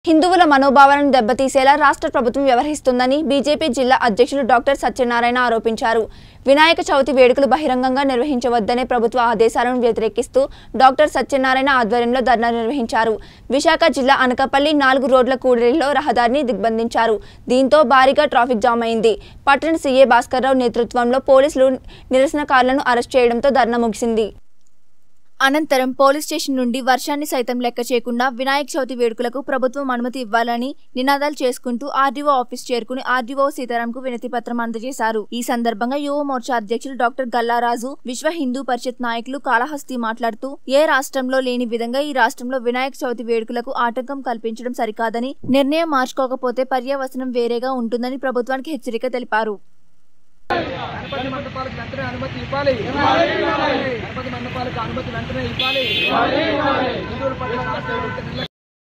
హిందువుల మనోభావాలను దెబ్బతీసేలా రాష్ట్ర ప్రభుత్వం వ్యవహరిస్తుందని బీజేపీ జిల్లా అధ్యక్షులు డాక్టర్ సత్యనారాయణ ఆరోపించారు వినాయక చవితి వేడుకలు బహిరంగంగా నిర్వహించవద్దనే ప్రభుత్వ ఆదేశాలను వ్యతిరేకిస్తూ డాక్టర్ సత్యనారాయణ ఆధ్వర్యంలో ధర్నా నిర్వహించారు విశాఖ జిల్లా అనకాపల్లి నాలుగు రోడ్ల కూడలిలో రహదారిని దిగ్బంధించారు దీంతో భారీగా ట్రాఫిక్ జామ్ అయింది పట్టణ సీఏ భాస్కర్రావు నేతృత్వంలో పోలీసులు నిరసనకారులను అరెస్ట్ చేయడంతో ధర్నా ముగిసింది అనంతరం పోలీస్ స్టేషన్ నుండి వర్షాన్ని సైతం లెక్క చేయకుండా వినాయక చవితి వేడుకలకు ప్రభుత్వం అనుమతి ఇవ్వాలని నినాదాలు చేసుకుంటూ ఆర్డీఓ ఆఫీస్ చేరుకుని ఆర్డీఓ సీతారాంకు వినతి పత్రం అందజేశారు ఈ సందర్భంగా యువ మోర్చా అధ్యక్షులు డాక్టర్ గల్లారాజు విశ్వ హిందూ పరిషత్ నాయకులు కాళహస్తి మాట్లాడుతూ ఏ రాష్ట్రంలో లేని విధంగా ఈ రాష్ట్రంలో వినాయక చవితి వేడుకలకు ఆటంకం కల్పించడం సరికాదని నిర్ణయం మార్చుకోకపోతే పర్యవసనం వేరేగా ఉంటుందని ప్రభుత్వానికి హెచ్చరిక తెలిపారు గణపతి మండపాలకు వెంటనే అనుమతి ఇవ్వాలి గణపతి మండపాలకు అనుమతి వెంటనే ఇవ్వాలి హిందువుల పట్ల రాష్ట్ర ప్రభుత్వం నిర్లక్ష్యం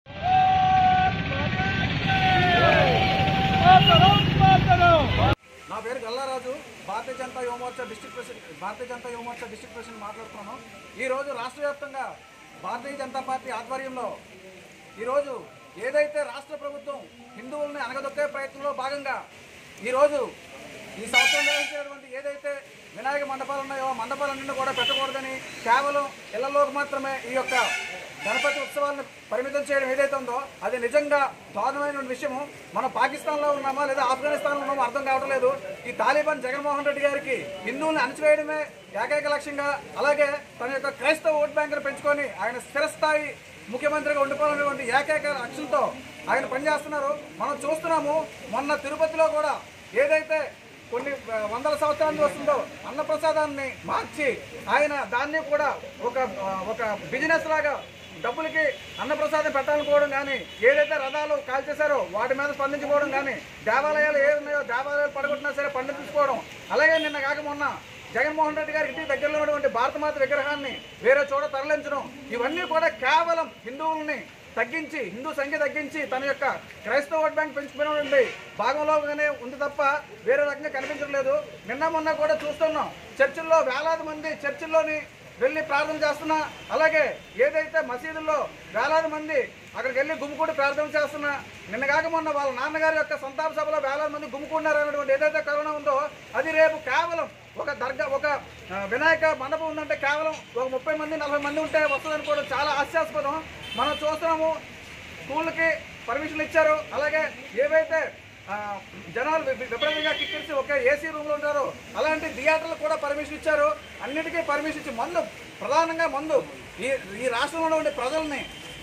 నా పేరు గల్లారాజు Bharatiya Janata Yuvamorcha district president Bharatiya Janata Yuvamorcha district president మాట్లాడుతున్నాను ఈ రోజు రాష్ట్ర వ్యాప్తంగా భారతీయ జనతా పార్టీ ఆధ్వర్యంలో ఈరోజు ఏదైతే రాష్ట్ర ప్రభుత్వం హిందువుల్ని అనగదొక్కే ప్రయత్నంలో భాగంగా ఈరోజు ఈ సంవత్సరం నిర్వహించినటువంటి ఏదైతే వినాయక మండపాలు ఉన్నాయో ఆ మండపాలన్నింటినీ కూడా పెట్టకూడదని కేవలం ఇళ్లలోకి మాత్రమే ఈ యొక్క గణపతి ఉత్సవాలను పరిమితం చేయడం ఏదైతే ఉందో అది నిజంగా దారుణమైన విషయము మనం పాకిస్తాన్లో ఉన్నామా లేదా ఆఫ్ఘనిస్తాన్లో ఉన్నామో అర్థం కావడం లేదు ఈ తాలిబాన్ జగన్మోహన్ రెడ్డి గారికి హిందువుల్ని అణచివేయడమే ఏకైక లక్ష్యంగా అలాగే తన యొక్క క్రైస్తవ ఓట్ బ్యాంకును పెంచుకొని ఆయన స్థిరస్థాయి ముఖ్యమంత్రిగా ఉండిపోవాలనేటువంటి ఏకైక లక్ష్యంతో ఆయన పనిచేస్తున్నారు మనం చూస్తున్నాము మొన్న తిరుపతిలో కూడా ఏదైతే కొన్ని ఆ, వందల సంవత్సరాల నుంచి వస్తుందో అన్నప్రసాదాన్ని మార్చి ఆయన దాన్ని కూడా ఒక ఆ, ఒక బిజినెస్ లాగా డబ్బులకి అన్నప్రసాదం పెట్టాలనుకోవడం కానీ ఏదైతే రథాలు కాల్చేశారో వాటి మీద స్పందించుకోవడం కానీ దేవాలయాలు ఏ ఉన్నాయో దేవాలయాలు పడగొట్టినా సరే పండించుకోవడం అలాగే నిన్న కాక మొన్న జగన్మోహన్ రెడ్డి గారి ఇంటికి దగ్గరలో ఉన్నటువంటి భారతమాత విగ్రహాన్ని వేరే చోట తరలించడం ఇవన్నీ కూడా కేవలం హిందువుల్ని తగ్గించి హిందూ సంఖ్య తగ్గించి తన యొక్క క్రైస్తవ ఓట్ బ్యాంక్ పెంచుకునే భాగంలోగానే ఉంది తప్ప వేరే రకంగా కనిపించడం లేదు నిన్న మొన్న కూడా చూస్తున్నాం చర్చిల్లో వేలాది మంది చర్చిల్లోని వెళ్ళి ప్రార్థన చేస్తున్నా అలాగే ఏదైతే మసీదుల్లో వేలాది మంది అక్కడికి వెళ్ళి గుమ్ముకూడి ప్రార్థన చేస్తున్నా నిన్న కాక మొన్న వాళ్ళ నాన్నగారి యొక్క సంతాప సభలో వేలాది మంది గుమ్ముకున్నారు అనేటువంటి ఏదైతే కరోనా ఉందో అది రేపు కేవలం ఒక దర్గా ఒక ఆ, వినాయక మండపం ఉందంటే కేవలం ఒక ముప్పై మంది నలభై మంది ఉంటే వస్తుంది అనుకోవడం చాలా హాస్యాస్పదం మనం చూస్తున్నాము స్కూళ్ళకి పర్మిషన్ ఇచ్చారు అలాగే ఏవైతే ఆ, జనాలు వి- విపరీతంగా కిక్కిరిసి ఒక ఏసీ రూమ్లో ఉంటారు అలాంటి థియేటర్లకు కూడా పర్మిషన్ ఇచ్చారు అన్నిటికీ పర్మిషన్ ఇచ్చి మందు ప్రధానంగా మందు ఈ ఈ రాష్ట్రంలో ఉండే ప్రజల్ని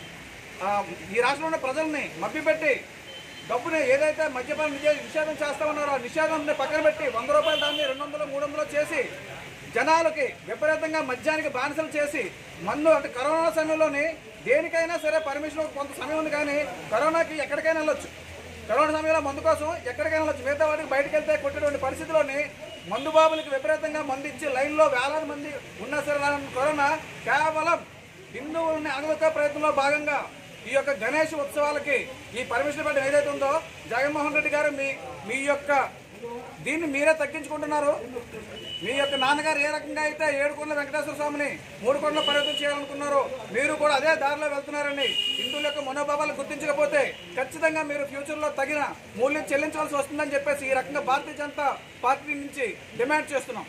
ఆ, ఈ రాష్ట్రంలో ఉన్న ప్రజల్ని మభ్యపెట్టి డబ్బుని ఏదైతే మద్యపాన నిషే- నిషేధం చేస్తా ఉన్నారో ఆ నిషేధాన్ని పక్కన పెట్టి వంద రూపాయలు దాన్ని రెండు వందలు మూడు వందలు చేసి జనాలకి విపరీతంగా మద్యానికి బానిసలు చేసి మందు అంటే కరోనా సమయంలోని దేనికైనా సరే పర్మిషన్ కొంత సమయం ఉంది కానీ కరోనాకి ఎక్కడికైనా వెళ్ళొచ్చు కరోనా సమయంలో మందు కోసం ఎక్కడికైనా వెళ్ళొచ్చు మిగతా వాటికి బయటకు వెళ్తే కొట్టేటువంటి పరిస్థితిలోని మందు బాబులకి విపరీతంగా మందు ఇచ్చి లైన్లో వేలాది మంది ఉన్నా సరే రాని కరోనా కేవలం హిందువుల్ని అణగొక్కే ప్రయత్నంలో భాగంగా ఈ యొక్క గణేష్ ఉత్సవాలకి ఈ పర్మిషన్ పెట్టడం ఏదైతే ఉందో జగన్మోహన్ రెడ్డి గారు మీ మీ యొక్క దీన్ని మీరే తగ్గించుకుంటున్నారు మీ యొక్క నాన్నగారు ఏ రకంగా అయితే ఏడు కొండల వెంకటేశ్వర స్వామిని మూడు కొండల పర్యటన చేయాలనుకున్నారో మీరు కూడా అదే దారిలో వెళ్తున్నారండి హిందువుల యొక్క మనోభావాలు గుర్తించకపోతే ఖచ్చితంగా మీరు ఫ్యూచర్లో తగిన మూల్యం చెల్లించవలసి వస్తుందని చెప్పేసి ఈ రకంగా భారతీయ జనతా పార్టీ నుంచి డిమాండ్ చేస్తున్నాం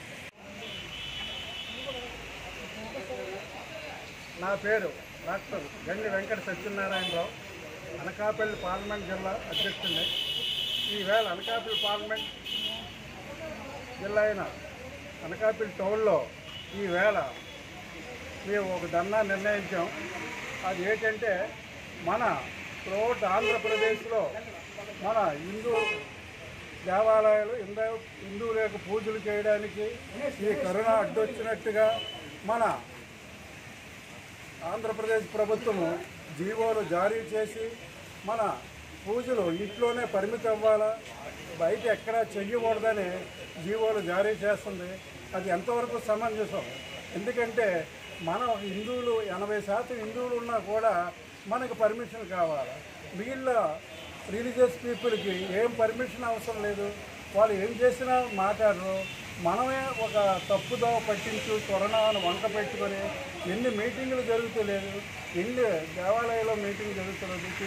నా పేరు డాక్టర్ గండి వెంకట సత్యనారాయణరావు అనకాపల్లి పార్లమెంట్ జిల్లా అధ్యక్షుడిని ఈవేళ అనకాపల్లి పార్లమెంట్ జిల్లా అయిన అనకాపల్లి టౌన్లో ఈవేళ మేము ఒక ధర్నా నిర్ణయించాం అది ఏంటంటే మన త్రోట్ ఆంధ్రప్రదేశ్లో మన హిందూ దేవాలయాలు హిందూ హిందువుల యొక్క పూజలు చేయడానికి ఈ కరోనా అడ్డొచ్చినట్టుగా మన ఆంధ్రప్రదేశ్ ప్రభుత్వము జీవోలు జారీ చేసి మన పూజలు ఇంట్లోనే పరిమితం అవ్వాలా బయట ఎక్కడా చెయ్యకూడదని జీవోలు జారీ చేస్తుంది అది ఎంతవరకు సమంజసం ఎందుకంటే మనం హిందువులు ఎనభై శాతం హిందువులు ఉన్నా కూడా మనకు పర్మిషన్ కావాలి మిగిలిన రిలీజియస్ పీపుల్కి ఏం పర్మిషన్ అవసరం లేదు వాళ్ళు ఏం చేసినా మాట్లాడరు మనమే ఒక తప్పుదోవ పట్టించు కరోనాను వంక పెట్టుకొని ఎన్ని మీటింగులు జరుగుతలేదు ఎన్ని దేవాలయంలో మీటింగ్ జరుగుతున్నది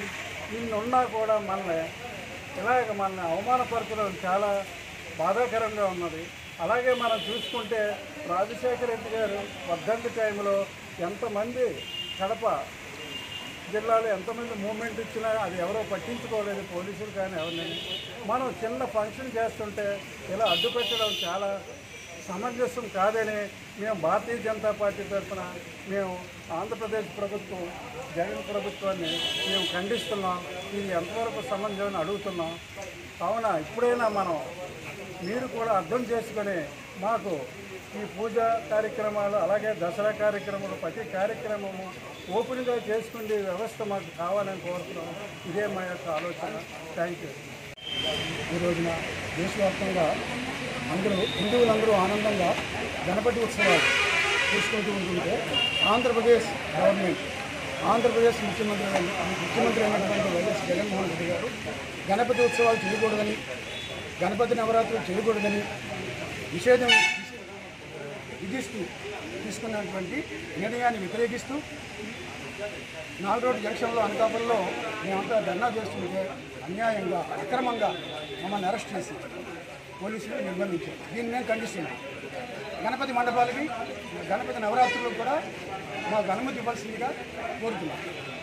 ఇన్ని ఉన్నా కూడా మనల్ని ఇలాగ మనల్ని అవమానపరచడం చాలా బాధాకరంగా ఉన్నది అలాగే మనం చూసుకుంటే రాజశేఖర రెడ్డి గారు వర్ధంతి టైంలో ఎంతమంది కడప జిల్లాలో ఎంతమంది మూమెంట్ ఇచ్చినా అది ఎవరో పట్టించుకోలేదు పోలీసులు కానీ ఎవరిని మనం చిన్న ఫంక్షన్ చేస్తుంటే ఇలా అడ్డుపెట్టడం చాలా సమంజసం కాదని మేము భారతీయ జనతా పార్టీ తరఫున మేము ఆంధ్రప్రదేశ్ ప్రభుత్వం జగన్ ప్రభుత్వాన్ని మేము ఖండిస్తున్నాం ఇది ఎంతవరకు సమంజసం అడుగుతున్నాం కావున ఇప్పుడైనా మనం మీరు కూడా అర్థం చేసుకొని మాకు ఈ పూజ కార్యక్రమాలు అలాగే దసరా కార్యక్రమాలు ప్రతి కార్యక్రమము ఓపెన్గా చేసుకునే వ్యవస్థ మాకు కావాలని కోరుతున్నాం ఇదే మా యొక్క ఆలోచన థ్యాంక్ యూ ఈ రోజున దేశవ్యాప్తంగా అందరూ హిందువులందరూ ఆనందంగా గణపతి ఉత్సవాలు చేసుకుంటూ ఉంటుంటే ఆంధ్రప్రదేశ్ గవర్నమెంట్ ఆంధ్రప్రదేశ్ ముఖ్యమంత్రి అయిన- ముఖ్యమంత్రి అయినటువంటి వైఎస్ జగన్మోహన్ రెడ్డి గారు గణపతి ఉత్సవాలు చేయకూడదని గణపతి నవరాత్రులు చేయకూడదని నిషేధం విధిస్తూ తీసుకున్నటువంటి నిర్ణయాన్ని వ్యతిరేకిస్తూ నాలుగు రోడ్డు జంక్షన్లో అనకాపల్లిలో మేమంతా ధర్నా చేస్తుంటే అన్యాయంగా అక్రమంగా మమ్మల్ని అరెస్ట్ చేసి పోలీసులు నిర్బంధించారు దీన్ని మేము ఖండిస్తున్నాం గణపతి మండపాలకి గణపతి నవరాత్రులకు కూడా మాకు అనుమతి ఇవ్వాల్సిందిగా కోరుతున్నాం